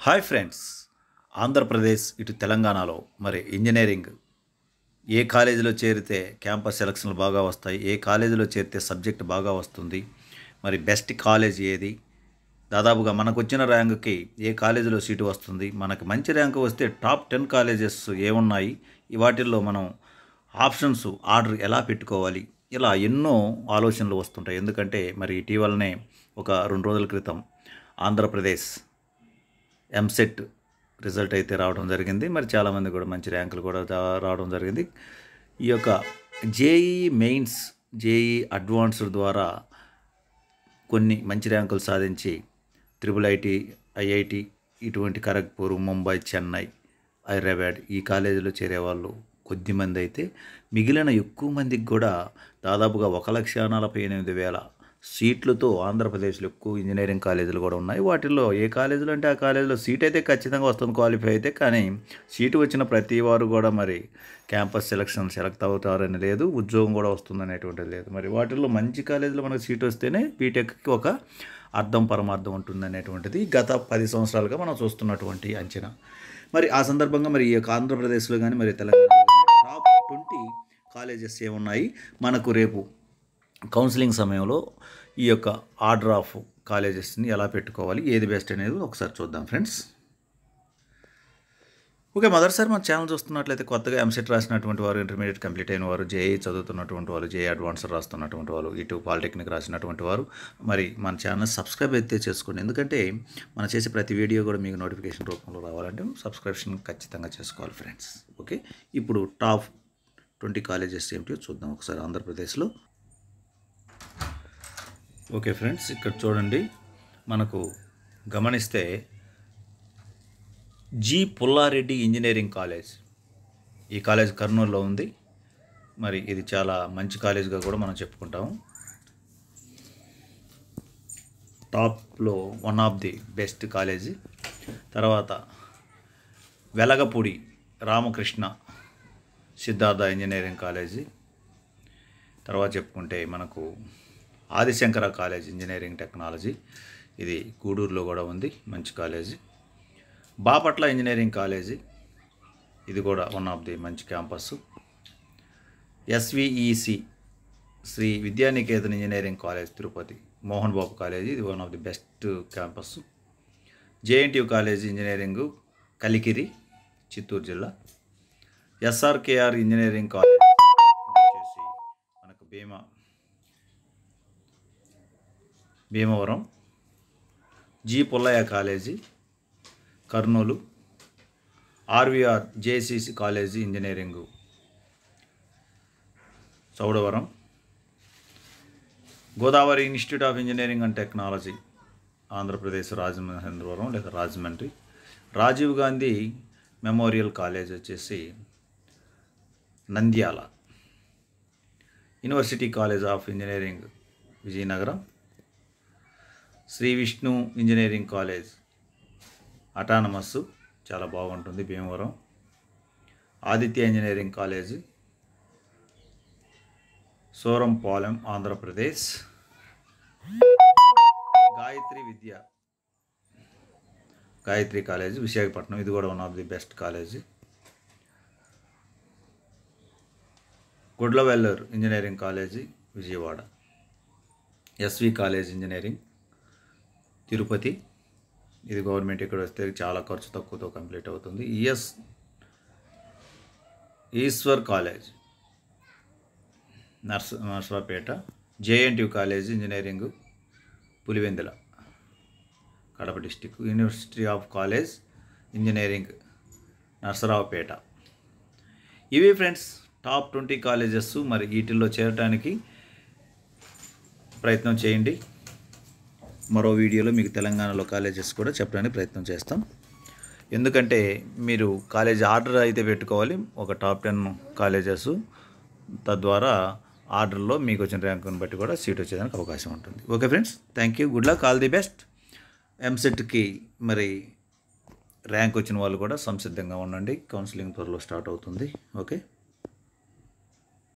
hi friends Andhra Pradesh ఇటు తెలంగాణలో మరి ఇంజనీరింగ్ ఏ కాలేజీలో చేరితే క్యాంపస్ సెలక్షన్లు బాగా వస్తాయి ఏ కాలేజీలో చేరితే సబ్జెక్ట్ బాగా వస్తుంది మరి బెస్ట్ కాలేజ్ ఏది దాదాపుగా మనకు వచ్చిన ర్యాంకుకి ఏ కాలేజీలో సీటు వస్తుంది మనకు మంచి ర్యాంకు వస్తే టాప్ టెన్ కాలేజెస్ ఏమున్నాయి ఈ వాటిల్లో మనం ఆప్షన్స్ ఆర్డర్ ఎలా పెట్టుకోవాలి ఇలా ఎన్నో ఆలోచనలు వస్తుంటాయి ఎందుకంటే మరి ఇటీవలనే ఒక రెండు రోజుల క్రితం ఆంధ్రప్రదేశ్ ఎంసెట్ రిజల్ట్ అయితే రావడం జరిగింది మరి చాలామంది కూడా మంచి ర్యాంకులు కూడా రా- రావడం జరిగింది ఈ యొక్క జేఈ మెయిన్స్ జేఈ అడ్వాన్స్డ్ ద్వారా కొన్ని మంచి ర్యాంకులు సాధించి త్రిబుల్ ఐటీ ఐఐటి ఇటువంటి ఖరగ్పూర్ ముంబై చెన్నై హైదరాబాద్ ఈ కాలేజీలో చేరేవాళ్ళు కొద్దిమంది అయితే మిగిలిన ఎక్కువ మందికి కూడా దాదాపుగా ఒక లక్ష నలభై ఎనిమిది వేల సీట్లతో ఆంధ్రప్రదేశ్లో ఎక్కువ ఇంజనీరింగ్ కాలేజీలు కూడా ఉన్నాయి వాటిల్లో ఏ కాలేజీలు అంటే ఆ కాలేజీలో సీట్ అయితే ఖచ్చితంగా వస్తుంది క్వాలిఫై అయితే కానీ సీటు వచ్చిన ప్రతి వారు కూడా మరి క్యాంపస్ సెలక్షన్ సెలెక్ట్ అవుతారని లేదు ఉద్యోగం కూడా వస్తుంది అనేటువంటిది లేదు మరి వాటిల్లో మంచి కాలేజీలో మనకు సీట్ వస్తేనే బీటెక్కి ఒక అర్థం పరమార్థం ఉంటుంది అనేటువంటిది గత పది సంవత్సరాలుగా మనం చూస్తున్నటువంటి అంచనా మరి ఆ సందర్భంగా మరి ఈ యొక్క ఆంధ్రప్రదేశ్లో కానీ మరి తెలంగాణలో కానీ టాప్ ట్వంటీ కాలేజెస్ ఏమున్నాయి మనకు రేపు కౌన్సిలింగ్ సమయంలో ఈ యొక్క ఆర్డర్ ఆఫ్ కాలేజెస్ని ఎలా పెట్టుకోవాలి ఏది బెస్ట్ అనేది ఒకసారి చూద్దాం ఫ్రెండ్స్ ఓకే మొదటిసారి మన ఛానల్ చూస్తున్నట్లయితే కొత్తగా ఎంసెట్ రాసినటువంటి వారు ఇంటర్మీడియట్ కంప్లీట్ అయిన వారు జేఈ చదువుతున్నటువంటి వారు జేఈ అడ్వాన్స్ రాస్తున్నటువంటి వారు ఇటు పాలిటెక్నిక్ రాసినటువంటి వారు మరి మన ఛానల్ సబ్స్క్రైబ్ అయితే చేసుకోండి ఎందుకంటే మనం చేసే ప్రతి వీడియో కూడా మీకు నోటిఫికేషన్ రూపంలో రావాలంటే సబ్స్క్రిప్షన్ ఖచ్చితంగా చేసుకోవాలి ఫ్రెండ్స్ ఓకే ఇప్పుడు టాప్ ట్వంటీ కాలేజెస్ ఏమిటో చూద్దాం ఒకసారి ఆంధ్రప్రదేశ్లో ఓకే ఫ్రెండ్స్ ఇక్కడ చూడండి మనకు గమనిస్తే జి పుల్లారెడ్డి ఇంజనీరింగ్ కాలేజ్ ఈ కాలేజ్ కర్నూలులో ఉంది మరి ఇది చాలా మంచి కాలేజ్గా కూడా మనం చెప్పుకుంటాము టాప్లో one of the best college తర్వాత వెలగపూడి రామకృష్ణ సిద్ధార్థ ఇంజనీరింగ్ కాలేజీ తర్వాత చెప్పుకుంటే మనకు ఆదిశంకర కాలేజ్ ఇంజనీరింగ్ టెక్నాలజీ ఇది గూడూరులో కూడా ఉంది మంచి కాలేజీ బాపట్ల ఇంజనీరింగ్ కాలేజీ ఇది కూడా వన్ ఆఫ్ ది మంచి campus S V E C Sri Vidyanikethan engineering college Tirupati Mohan Babu college ఇది one of the best campus JNTU college engineering Kalikiri Chittoor జిల్లా ఎస్ఆర్కేఆర్ ఇంజనీరింగ్ కాలేజ్ ఇది వచ్చేసి మనకు Bhima Bhimavaram G Pullaiah college Kurnool R V R J C C college engineering Chowdavaram Godavari institute of engineering and technology Andhra Pradesh Rajamahendravaram లేదా Rajahmundry Rajiv Gandhi memorial college వచ్చేసి Nandyal university college of engineering Vizianagaram Sri Vishnu engineering college autonomous చాలా బాగుంటుంది Bhimavaram Aditya engineering college Surampalem Andhra Pradesh Gayatri Vidya Gayatri college Visakhapatnam ఇది కూడా one of the best college Gudlavalleru engineering college Vijayawada S V college engineering Tirupati ఇది government ఇక్కడ వస్తే చాలా ఖర్చు తక్కువతో కంప్లీట్ అవుతుంది ఈఎస్ ఈశ్వర్ కాలేజ్ నర్స్ Narasaraopet JNTU college engineering Pulivendula Kadapa district university of college engineering Narasaraopet ఇవి ఫ్రెండ్స్ టాప్ ట్వంటీ కాలేజెస్ మరి వీటిల్లో చేరడానికి ప్రయత్నం చేయండి మరో వీడియోలో మీకు తెలంగాణలో కాలేజెస్ కూడా చెప్పడానికి ప్రయత్నం చేస్తాం ఎందుకంటే మీరు కాలేజ్ ఆర్డర్ అయితే పెట్టుకోవాలి ఒక టాప్ టెన్ కాలేజెస్ తద్వారా ఆర్డర్లో మీకు వచ్చిన ర్యాంకుని బట్టి కూడా సీట్ వచ్చేదానికి అవకాశం ఉంటుంది okay friends thank you good luck all the best ఎంసెట్కి మరి ర్యాంక్ వచ్చిన వాళ్ళు కూడా సంసిద్ధంగా ఉండండి కౌన్సిలింగ్ త్వరలో స్టార్ట్ అవుతుంది ఓకే